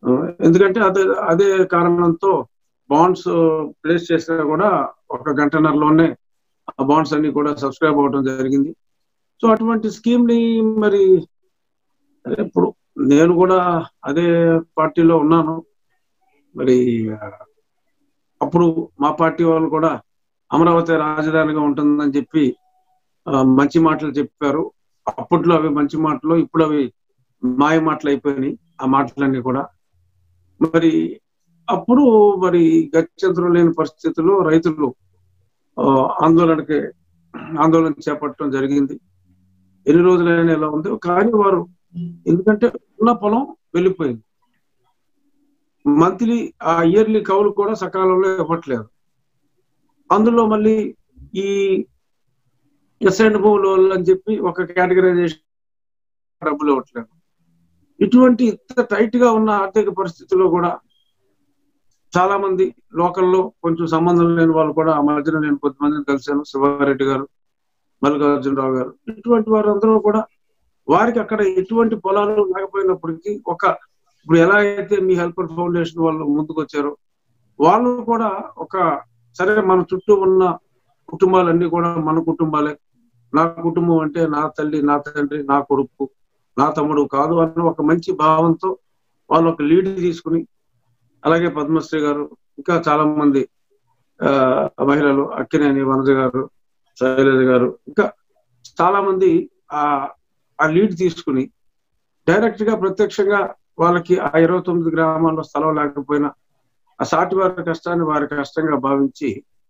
ఆ, ఎందుకంటే అదే అదే కారణంతో బాండ్స్ ప్లేస్ చేసినా కూడా ఒక గంటన్నరలోనే ఆ బాండ్స్ అన్ని కూడా సబ్స్క్రైబ్ అవడం జరిగింది సో అటువంటి స్కీమ్ ని మరి అదే ఇప్పుడు నేను కూడా అదే పార్టీలో ఉన్నాను మరి ఆ, అప్పుడు మా పార్టీ వాళ్ళు కూడా అమరావతి రాజధానిగా ఉంటుందని చెప్పి ఆ, మంచి మాటలు చెప్పారు అప్పట్లో అవి మంచి మాటలు ఇప్పుడు అవి మాయ మాటలు అయిపోయినాయి ఆ మాటలన్నీ కూడా మరి అప్పుడు మరి గత్యంతరం లేని పరిస్థితుల్లో రైతులు ఆ, ఆందోళనకి ఆందోళన చేపట్టడం జరిగింది ఎన్ని రోజులైనా ఎలా ఉంది కానీ వారు ఎందుకంటే ఉన్న పొలం వెళ్ళిపోయింది మంత్లీ ఆ ఇయర్లీ కౌలు కూడా సకాలంలో ఇవ్వట్లేదు అందులో మళ్ళీ ఈ ఎస్ఎండ్ భూములు అని చెప్పి ఒక కేటగరైజేషన్ డబ్బులు ఇవ్వట్లేదు ఇటువంటి ఇంత టైట్ గా ఉన్న ఆర్థిక పరిస్థితుల్లో కూడా చాలా మంది లోకల్లో కొంచెం సంబంధం లేని వాళ్ళు కూడా ఆ మధ్యన నేను కొంతమందిని కలిశాను శివారెడ్డి గారు మల్లికార్జునరావు గారు ఇటువంటి వారందరూ కూడా వారికి అక్కడ ఎటువంటి పొలాలు లేకపోయినప్పటికీ ఒక ఇప్పుడు ఎలా అయితే మీ హెల్పర్ ఫౌండేషన్ వాళ్ళు ముందుకు వచ్చారో వాళ్ళు కూడా ఒక సరే మన చుట్టూ ఉన్న కుటుంబాలన్నీ కూడా మన కుటుంబాలే నా కుటుంబం అంటే నా తల్లి నా తండ్రి నా కొడుకు నా తమ్ముడు కాదు అన్న ఒక మంచి భావంతో వాళ్ళు ఒక లీడ్ తీసుకుని అలాగే పద్మశ్రీ గారు ఇంకా చాలా మంది ఆ, మహిళలు అక్కినేని వనజ గారు శైలజ గారు ఇంకా చాలా మంది ఆ ఆ లీడ్ తీసుకుని డైరెక్ట్ గా ప్రత్యక్షంగా వాళ్ళకి ఆ ఇరవై తొమ్మిది గ్రామాల్లో స్థలం లేకపోయినా ఆ సాటి వారి కష్టాన్ని వారి కష్టంగా భావించి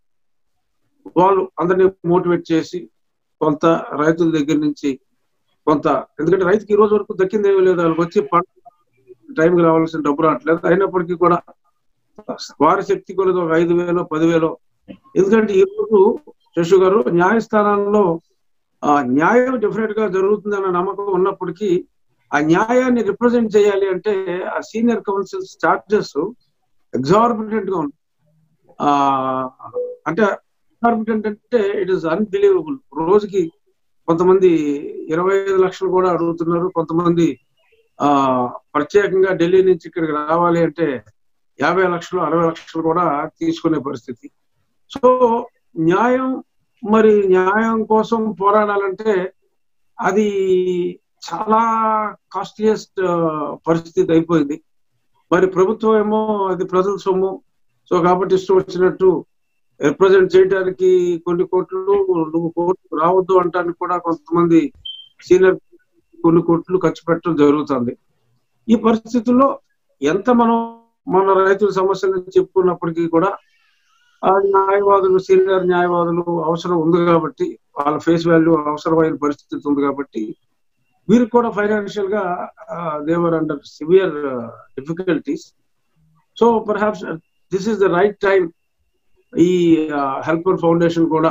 వాళ్ళు అందరినీ మోటివేట్ చేసి కొంత రైతుల దగ్గర నుంచి కొంత ఎందుకంటే రైతుకి ఈ రోజు వరకు దక్కింది ఏమీ లేదు వాళ్ళకి వచ్చి పంట టైంకి రావాల్సిన డబ్బు రావట్లేదు అయినప్పటికీ కూడా వారి శక్తి కొలది ఒక ఐదు వేలు పదివేలు ఎందుకంటే ఈ రోజు శశు గారు న్యాయస్థానాల్లో ఆ న్యాయం డెఫినెట్ గా జరుగుతుందన్న నమ్మకం ఉన్నప్పటికీ ఆ న్యాయాన్ని రిప్రజెంట్ చేయాలి అంటే ఆ సీనియర్ కౌన్సిల్స్ చార్జెస్ ఎగ్జార్బిటెంట్ గా ఉంది ఆ అంటే ఎగ్జార్బిటెంట్ అంటే ఇట్ ఇస్ అన్బిలీవబుల్ రోజుకి కొంతమంది ఇరవై ఐదు లక్షలు కూడా అడుగుతున్నారు కొంతమంది ఆ ప్రత్యేకంగా ఢిల్లీ నుంచి ఇక్కడికి రావాలి అంటే యాభై లక్షలు అరవై లక్షలు కూడా తీసుకునే పరిస్థితి సో న్యాయం మరి న్యాయం కోసం పోరాడాలంటే అది చాలా కాస్ట్లియస్ట్ పరిస్థితి అయిపోయింది మరి ప్రభుత్వం ఏమో అది ప్రజల సొమ్ము సో కాబట్టి ఇష్టం వచ్చినట్టు రిప్రజెంట్ చేయడానికి కొన్ని కోట్లు నువ్వు కోట్లు రావద్దు అంటానికి కూడా కొంతమంది సీనియర్ కొన్ని కోట్లు ఖర్చు పెట్టడం జరుగుతుంది ఈ పరిస్థితుల్లో ఎంత మనం మన రైతుల సమస్యలను చెప్పుకున్నప్పటికీ కూడా ఆ న్యాయవాదులు సీనియర్ న్యాయవాదులు అవసరం ఉంది కాబట్టి వాళ్ళ ఫేస్ వాల్యూ అవసరమైన పరిస్థితి ఉంది కాబట్టి వీరికి కూడా ఫైనాన్షియల్ గా they were under severe difficulties so perhaps this is the right time ఈ హెల్పర్ ఫౌండేషన్ కూడా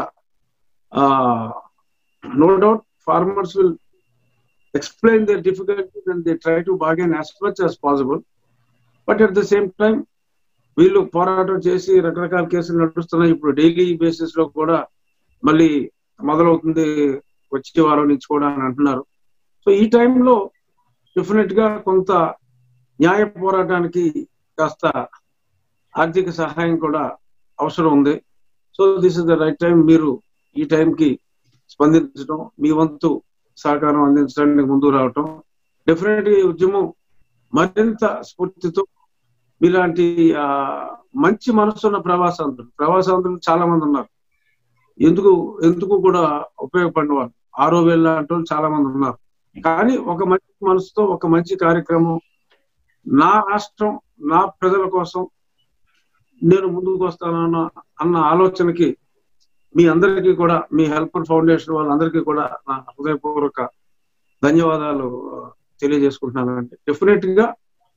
no doubt farmers will explain their difficulties and they try to bargain as much as possible but at the same time వీళ్ళు పోరాటం చేసి రకరకాల కేసులు నడుస్తున్నాయి ఇప్పుడు daily basis లో కూడా మళ్ళీ మొదలవుతుంది వచ్చే వారం నుంచి కూడా అని అంటున్నారు సో ఈ టైంలో డెఫినెట్ గా కొంత న్యాయ పోరాటానికి కాస్త ఆర్థిక సహాయం కూడా అవసరం ఉంది so this is the right time మీరు ఈ టైంకి స్పందించడం మీ వంతు సహకారం అందించడానికి ముందుకు రావటం డెఫినెట్ ఈ ఉద్యమం మరింత స్ఫూర్తితో మీలాంటి ఆ, మంచి మనసున్న ప్రవాసాంధ్రులు ప్రవాసాంధ్రులు చాలా మంది ఉన్నారు ఎందుకు ఎందుకు కూడా ఉపయోగపడిన వాళ్ళు ఆరో వేల లాంటి వాళ్ళు చాలా మంది ఉన్నారు కానీ ఒక మంచి మనసుతో ఒక మంచి కార్యక్రమం నా రాష్ట్రం నా ప్రజల కోసం నేను ముందుకు వస్తానన్న అన్న ఆలోచనకి మీ అందరికీ కూడా మీ హెల్పర్ ఫౌండేషన్ వాళ్ళందరికీ కూడా నా హృదయపూర్వక ధన్యవాదాలు ఆ, తెలియజేసుకుంటున్నానండి డెఫినెట్ గా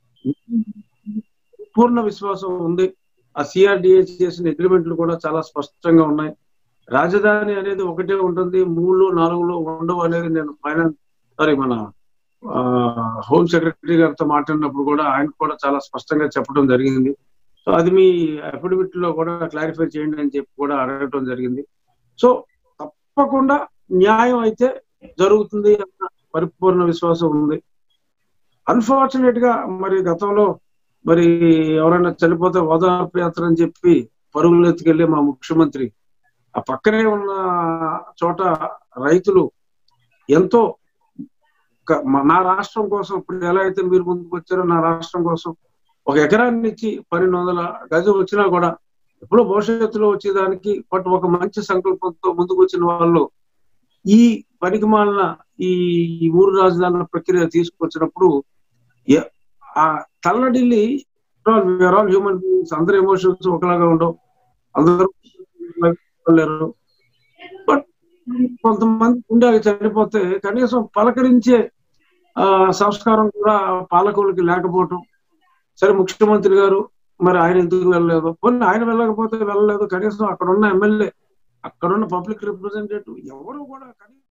పూర్ణ విశ్వాసం ఉంది ఆ సిఆర్డిఏ చేసిన అగ్రిమెంట్లు కూడా చాలా స్పష్టంగా ఉన్నాయి రాజధాని అనేది ఒకటే ఉంటుంది మూడు నాలుగులో ఉండవు అనేది నేను ఫైనాన్స్ సారీ మన హోమ్ సెక్రటరీ గారితో మాట్లాడినప్పుడు కూడా ఆయన కూడా చాలా స్పష్టంగా చెప్పడం జరిగింది సో అది మీ అఫిడవిట్ లో కూడా క్లారిఫై చేయండి అని చెప్పి కూడా అడగటం జరిగింది సో తప్పకుండా న్యాయం అయితే జరుగుతుంది అన్న పరిపూర్ణ విశ్వాసం ఉంది అన్ఫార్చునేట్ గా మరి గతంలో మరి ఎవరైనా చనిపోతే ఓదార్పు యాత్ర అని చెప్పి పరుగులు ఎత్తుకెళ్ళి మా ముఖ్యమంత్రి ఆ పక్కనే ఉన్న చోట రైతులు ఎంతో క- మ- నా రాష్ట్రం కోసం ఇప్పుడు ఎలా అయితే మీరు ముందుకు వచ్చారో నా రాష్ట్రం కోసం ఒక ఎకరాన్ని ఇచ్చి పన్నెండు వందల గజం వచ్చినా కూడా ఎప్పుడో భవిష్యత్తులో వచ్చేదానికి బట్ ఒక మంచి సంకల్పంతో ముందుకు వచ్చిన వాళ్ళు ఈ పనికి మాలిన ఈ ఈ మూడు రాజధానుల ప్రక్రియ తీసుకొచ్చినప్పుడు ఎ- ఆ తల్లడిల్లి ఆల్ హ్యూమన్ బీయింగ్స్ అందరి ఎమోషన్స్ ఒకలాగా ఉండవు అందరూ లేరు బట్ కొంతమంది ఉండాలి చనిపోతే కనీసం పలకరించే ఆ సంస్కారం కూడా పాలకులకి లేకపోవటం సరే ముఖ్యమంత్రి గారు మరి ఆయన ఎందుకు వెళ్ళలేదు పోనీ ఆయన వెళ్ళకపోతే వెళ్ళలేదు కనీసం అక్కడ ఉన్న ఎమ్మెల్యే అక్కడ ఉన్న పబ్లిక్ రిప్రజెంటేటివ్ ఎవరు కూడా కనీసం